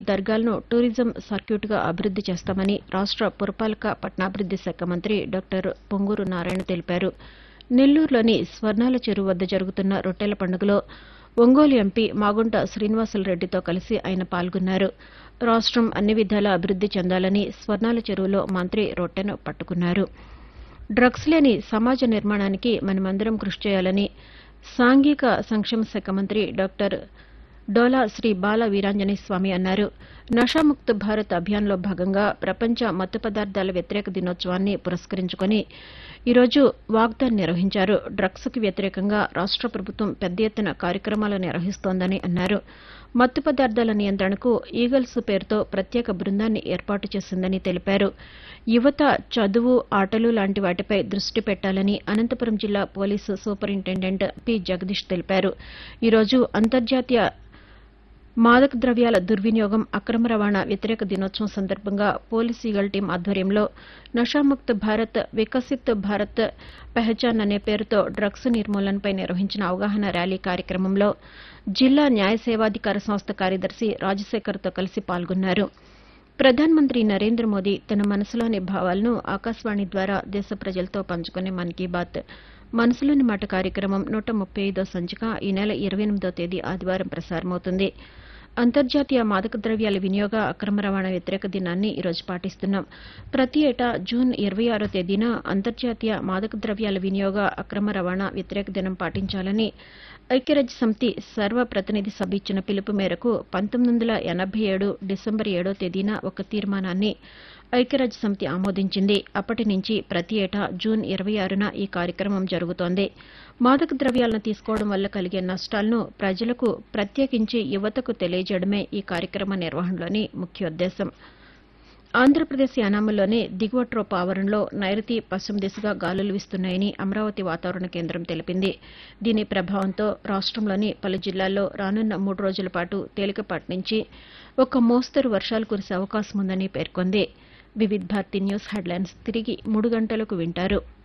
దర్గాలను tourism సర్క్యూట్గా అభివృద్ది చేస్తామని రాష్ట పురపాలక పట్టణాభివృద్ది శాఖ మంత్రి డాక్టర్ పొంగూరు నారాయణ తెలిపారు నెల్లూరులోని స్వర్ణాల చెరువు వద్ద జరుగుతున్న రొట్టెల పండుగలో ఒంగోలు ఎంపీ మాగుంట శ్రీనివాసులరెడ్డితో కలిసి ఆయన పాల్గొన్నారు రాష్టం అన్ని విధాలా అభివృద్ది చెందాలని స్వర్ణాల చెరువులో మంత్రి రొట్టెను పట్టుకున్నారు డ్రగ్స్ లేని సమాజ నిర్మాణానికి మనమందరం కృషి చేయాలని సాంఘిక సంక్షేమ శాఖ మంత్రి డాక్టర్ డోలా శ్రీ బాల వీరాంజనేయ స్వామి అన్నారు నషాముక్త భారత్ అభియాన్లో భాగంగా ప్రపంచ మత్తు పదార్థాల వ్యతిరేక దినోత్సవాన్ని పురస్కరించుకుని ఈరోజు వాగ్దాన్ నిర్వహించారు డ్రగ్స్కి వ్యతిరేకంగా రాష్ట ప్రభుత్వం పెద్ద ఎత్తున కార్యక్రమాలు నిర్వహిస్తోందని అన్నారు మత్తు పదార్థాల నియంత్రణకు ఈగల్స్ పేరుతో ప్రత్యేక బృందాన్ని ఏర్పాటు చేసిందని తెలిపారు యువత చదువు ఆటలు లాంటి వాటిపై దృష్టి పెట్టాలని అనంతపురం జిల్లా పోలీసు సూపరింటెండెంట్ పి జగదీష్ తెలిపారు ఈరోజు అంతర్జాతీయ మాదక ద్రవ్యాల దుర్వినియోగం అక్రమ రవాణా వ్యతిరేక దినోత్సవం సందర్భంగా పోలీస్ ఈగల్ టీం ఆధ్వర్యంలో నషాముక్త భారత్ వికసిత్ భారత్ పెహచాన్ అనే పేరుతో డ్రగ్స్ నిర్మూలనపై నిర్వహించిన అవగాహన ర్యాలీ కార్యక్రమంలో జిల్లా న్యాయ సేవాధికార సంస్థ కార్యదర్శి రాజశేఖర్తో కలిసి పాల్గొన్నారు ప్రధానమంత్రి నరేంద్ర మోదీ తన మనసులోని భావాలను ఆకాశవాణి ద్వారా దేశ ప్రజలతో పంచుకునే మన్ కీ బాత్ మనసులోని మాట కార్యక్రమం నూట ముప్పై ఐదో సంచిక ఈ నెల ఇరవై ఎనిమిదో తేదీ ఆదివారం ప్రసారమవుతుంది అంతర్జాతీయ మాదక ద్రవ్యాల వినియోగ అక్రమ రవాణా వ్యతిరేక దినాన్ని ఈరోజు పాటిస్తున్నాం ప్రతి ఏటా జూన్ ఇరవై ఆరో తేదీన అంతర్జాతీయ మాదక ద్రవ్యాల వినియోగ అక్రమ రవాణా వ్యతిరేక దినం పాటించాలని ఐక్యరాజ్య సమితి సర్వ ప్రతినిధి సభ ఇచ్చిన పిలుపు మేరకు పంతొమ్మిది వందల ఎనభై ఏడు డిసెంబర్ ఏడో తేదీన ఒక తీర్మానాన్ని ఐక్యరాజ్య సమితి ఆమోదించింది అప్పటి నుంచి ప్రతి ఏటా జూన్ ఇరవై ఆరున ఈ కార్యక్రమం జరుగుతోంది మాదక ద్రవ్యాలను తీసుకోవడం వల్ల కలిగే నష్టాలను ప్రజలకు ప్రత్యేకించి యువతకు తెలియజేయడమే ఈ కార్యక్రమ నిర్వహణలోని ముఖ్యోద్దేశం ఆంధ్రప్రదేశ్ యానాములోని దిగువ ట్రోప్ ఆవరణలో నైరుతి పశ్చిమ దిశగా గాలులు వీస్తున్నాయని అమరావతి వాతావరణ కేంద్రం తెలిపింది దీని ప్రభావంతో రాష్టంలోని పలు జిల్లాల్లో రానున్న మూడు రోజుల పాటు తేలికపాటి నుంచి ఒక మోస్తరు వర్షాలు కురిసే అవకాశం ఉందని పేర్కొంది వివిధ్ భారతి న్యూస్ హెడ్లైన్స్ తిరిగి మూడు గంటలకు వింటారు